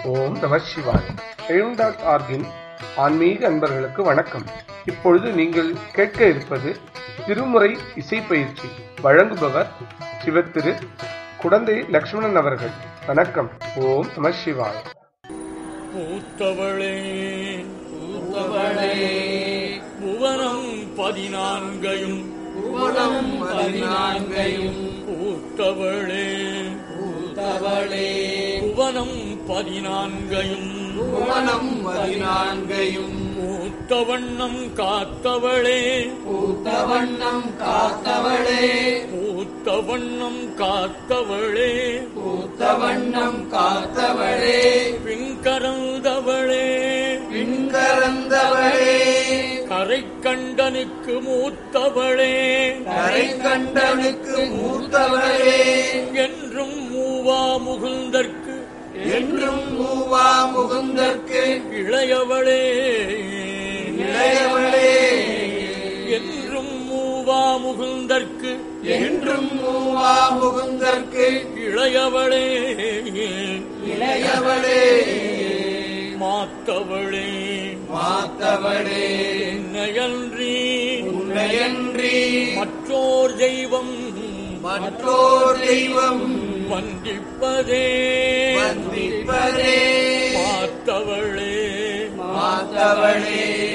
ஓம் நம சிவாய் எழும் டாட் ஆர்கின் ஆன்மீக அன்பர்களுக்கு வணக்கம் இப்பொழுது நீங்கள் கேட்க இருப்பது திருமுறை இசை பயிற்சி வழங்குபவர் சிவத்திரு குடந்தை லக்ஷ்மணன் அவர்கள் வணக்கம் ஓம் நம சிவாய் பூத்தவளே பூத்தவளே புவனம் பதினான்கையும் புவனம் பதினான்கையும் பூத்தவளே பூத்தவளே புவனம் பதினான்கையும் புவனம் பதினான்கையும் பூத்த வண்ணம் காத்தவளே பூத்த வண்ணம் காத்தவளே பூத்த வண்ணம் காத்தவளே பூத்த வண்ணம் காத்தவளே பின்கரந்தவளே பின்கரந்தவளே கரை கண்டனுக்கு மூத்தவளே கரை கண்டனுக்கு மூத்தவளே என்றும் மூவா முகுந்தற்கு என்றும் மூவா முகுந்தற்கு இளையவளே இளையவளே என்றும் மூவா முகுந்தற்கு என்றும் மூவா முகுந்தற்கு இளையவளே இளையவளே மாத்தவளே மாத்தவளே என்னையன்றி உன்னையன்றி மற்றோர் தெய்வம் மற்றோர் தெய்வம் வந்திப்பதே வந்திப்பதே மாத்தவளே மாத்தவளே